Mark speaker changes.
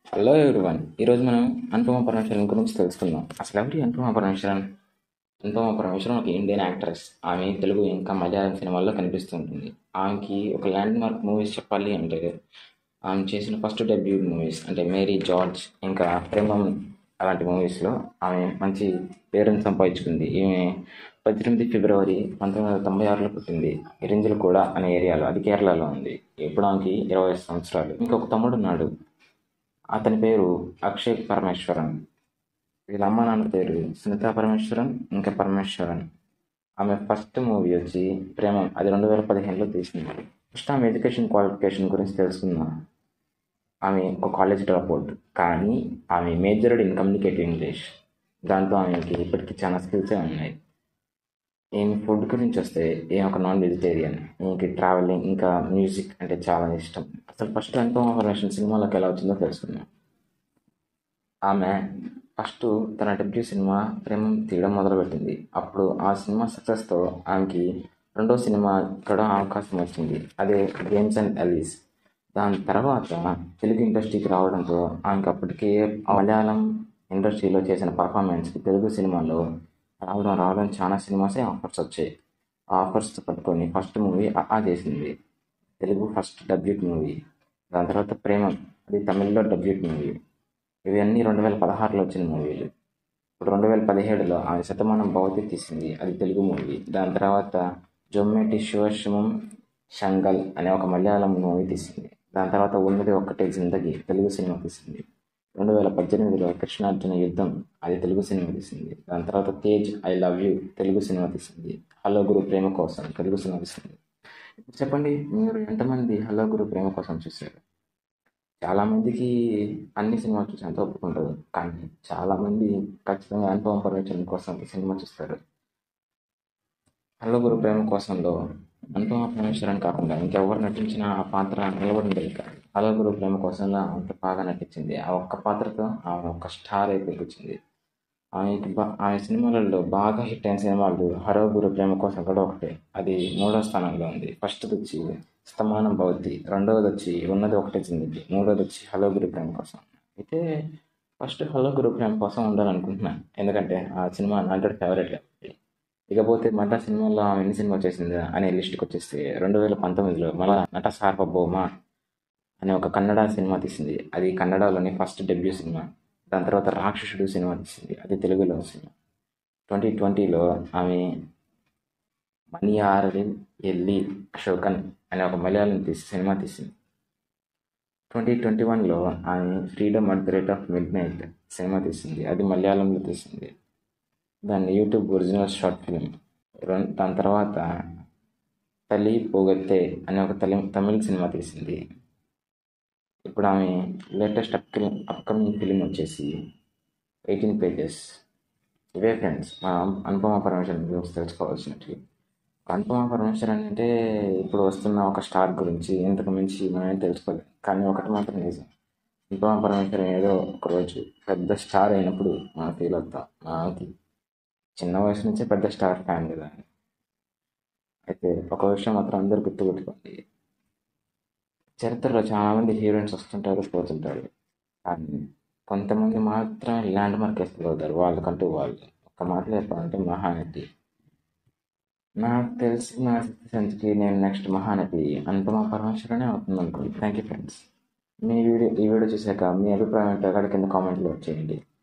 Speaker 1: hello everyone ఈరోజు మనం అనుపమ పరమేశ్వరన్ గురించి తెలుసుకుందాం అసలు ఎవరి అనుపమ పరమేశ్వరన్ అనుపమ పరమేశ్వరన్ ఒక ఇండియన్ యాక్ట్రెస్ ఆమె తెలుగు ఇంకా మలయాళం సినిమాల్లో కనిపిస్తుంటుంది ఆమెకి ఒక ల్యాండ్ మార్క్ మూవీస్ చెప్పాలి అంటే ఆమె చేసిన ఫస్ట్ డెబ్యూ మూవీస్ అంటే మేరీ జార్జ్ ఇంకా ప్రేమం అలాంటి మూవీస్లో ఆమె మంచి పేరుని సంపాదించుకుంది ఈమె పద్దెనిమిది ఫిబ్రవరి పంతొమ్మిది వందల తొంభై ఆరులో పుట్టింది ఇరింజల్ కూడా అనే ఏరియాలో అది కేరళలో ఉంది ఇప్పుడు ఆమెకి ఇరవై ఐదు సంవత్సరాలు ఇంకొక తమ్ముడు ఉన్నాడు అతని పేరు అక్షయ్ పరమేశ్వరన్ వీళ్ళ అమ్మ నాన్న పేరు సునీత పరమేశ్వరన్ ఇంకా పరమేశ్వరన్ ఆమె ఫస్ట్ మూవీ వచ్చి ప్రేమం అది రెండు వేల పదిహేనులో తీసింది ఫస్ట్ ఆమె ఎడ్యుకేషన్ క్వాలిఫికేషన్ గురించి తెలుసుకుందాం ఆమె ఒక కాలేజ్ డ్రాప్ అవుట్ కానీ ఆమె మేజర్డ్ ఇన్ కమ్యూనికేటివ్ ఇంగ్లీష్ దాంతో ఆమెకి ఇప్పటికీ చాలా స్కిల్సే ఉన్నాయి ఈమె ఫుడ్ గురించి వస్తే ఈమె ఒక నాన్ వెజిటేరియన్ ఈమెకి ట్రావెలింగ్ ఇంకా మ్యూజిక్ అంటే చాలా ఇష్టం అసలు ఫస్ట్ అనుపమ పరమేశ్వరన్ సినిమాలోకి ఎలా వచ్చిందో తెలుసుకుందాం ఆమె ఫస్ట్ తన డెబ్యూ సినిమా ప్రేమం తీయడం మొదలుపెట్టింది అప్పుడు ఆ సినిమా సక్సెస్తో ఆమెకి రెండో సినిమా కూడా అవకాశం వచ్చింది అదే గేమ్స్ అండ్ ఎలీస్ దాని తర్వాత తెలుగు ఇండస్ట్రీకి రావడంతో ఆమెకి అప్పటికే మలయాళం ఇండస్ట్రీలో చేసిన పర్ఫార్మెన్స్కి తెలుగు సినిమాలో రావడం రావడం చాలా సినిమాసే ఆఫర్స్ వచ్చాయి ఆ ఆఫర్స్ పట్టుకొని ఫస్ట్ మూవీ ఆ చేసింది తెలుగు ఫస్ట్ డబ్యూట్ మూవీ దాని తర్వాత ప్రేమం అది తమిళ్లో డబ్యూట్ మూవీ ఇవన్నీ రెండు వేల పదహారులో వచ్చిన మూవీలు ఇప్పుడు రెండు వేల పదిహేడులో ఆమె శతమానం భవతి తీసింది అది తెలుగు మూవీ దాని తర్వాత జొమ్మేటి శివశమం షంగల్ అనే ఒక మలయాళం మూవీ తీసింది దాని తర్వాత ఉన్నది ఒక్కటే జిందగీ తెలుగు సినిమా తీసింది రెండు వేల పద్దెనిమిదిలో కృష్ణార్జున యుద్ధం అది తెలుగు సినిమా తీసింది దాని తర్వాత Tej I love you Telugu సినిమా తీసింది హలో గురు ప్రేమ కోసం తెలుగు సినిమా తీసింది ఇప్పుడు చెప్పండి మీరు ఎంతమంది హలో గురు ప్రేమ కోసం చూశారు చాలామందికి అన్ని సినిమాలు చూసేంత ఒప్పుకుంటారు కానీ చాలామంది ఖచ్చితంగా అనుపమ పరమేశ్వరన్ కోసం ఈ సినిమా చూస్తారు హలో గురు ప్రేమ కోసంలో అనుపమ పరమేశ్వరన్ కాకుండా ఇంకెవరు నటించిన ఆ పాత్ర నిలబడింది కాదు హలో గురు ప్రేమ కోసంలో అంత బాగా నటించింది ఆ ఒక్క పాత్రతో ఆమె ఒక స్టార్ అయిపోయి వచ్చింది ఆమెకి బా ఆమె సినిమాలలో బాగా హిట్ అయిన సినిమాలు హరో గురు ప్రేమ కోసం కూడా ఒకటే అది మూడో స్థానంలో ఉంది ఫస్ట్ వచ్చి స్తమానం భవతి రెండవది వచ్చి ఉన్నది ఒకటే జిందగీ మూడోది వచ్చి హలో గురు ప్రేమ కోసం అయితే ఫస్ట్ హలో గురు ప్రేమ కోసం ఉండాలనుకుంటున్నాను ఎందుకంటే ఆ సినిమా నాకంటే ఫేవరెట్ కాబట్టి ఇకపోతే మళ్ళా సినిమాలో ఆమె ఎన్ని సినిమా చేసిందా అనే లిస్ట్కి వచ్చేస్తే రెండు వేల పంతొమ్మిదిలో మళ్ళా నట సార్వభౌమ అనే ఒక కన్నడ సినిమా తీసింది అది కన్నడలోని ఫస్ట్ డెబ్యూ సినిమా దాని తర్వాత రాక్షసుడు సినిమా తీసింది అది తెలుగులో సినిమా ట్వంటీ ట్వంటీలో ఆమె మణియారలి ఎల్లి అశోకన్ అనే ఒక మలయాళం తీసి సినిమా తీసింది ట్వంటీ ట్వంటీ వన్లో ఆమె freedom at the rate of midnight సినిమా తీసింది అది మలయాళంలో తీసింది దాన్ని యూట్యూబ్ ఒరిజినల్ షార్ట్ ఫిలిం దాని తర్వాత తల్లి పోగొత్తే అనే ఒక తలి తమిళ సినిమా తీసింది ఇప్పుడు ఆమె లేటెస్ట్ అప్కమింగ్ అప్కమింగ్ ఫిలిం వచ్చేసి ఎయిటీన్ పేజెస్ ఇవే ఫ్రెండ్స్ మా అనుపమ పరమేశ్వరన్ గురించి తెలుసుకోవాల్సినట్టు అనుపమ పరమేశ్వరన్ అంటే ఇప్పుడు వస్తున్న ఒక స్టార్ గురించి ఇంతకు మించి మనం తెలుసుకోలేదు కానీ ఒకటి మాత్రం నిజం అనుపమ పరమేశ్వరన్ ఏదో ఒకరోజు పెద్ద స్టార్ అయినప్పుడు మనం ఫీల్ అవుతాం మనకి చిన్న వయసు నుంచే పెద్ద స్టార్ ఫ్యాన్ కదా అయితే ఒక విషయం మాత్రం అందరు గుర్తుపెట్టుకోండి చరిత్రలో చాలామంది హీరోయిన్స్ వస్తుంటారు పోతుంటారు కానీ కొంతమంది మాత్రమే ల్యాండ్ మార్క్ వేసుకోగలుగుతారు వాళ్ళకంటూ వాళ్ళు ఒక మాటలో చెప్పాలంటే మహానటి నాకు తెలిసిన సెన్స్కి నేను నెక్స్ట్ మహానటి అనుపమ పరమేశ్వరనే అవుతుంది అనుకోండి థ్యాంక్ యూ ఫ్రెండ్స్ మీ వీడియో ఈ వీడియో చూసాక మీ అభిప్రాయం ఏంటో అక్కడ కింద కామెంట్లో వచ్చేయండి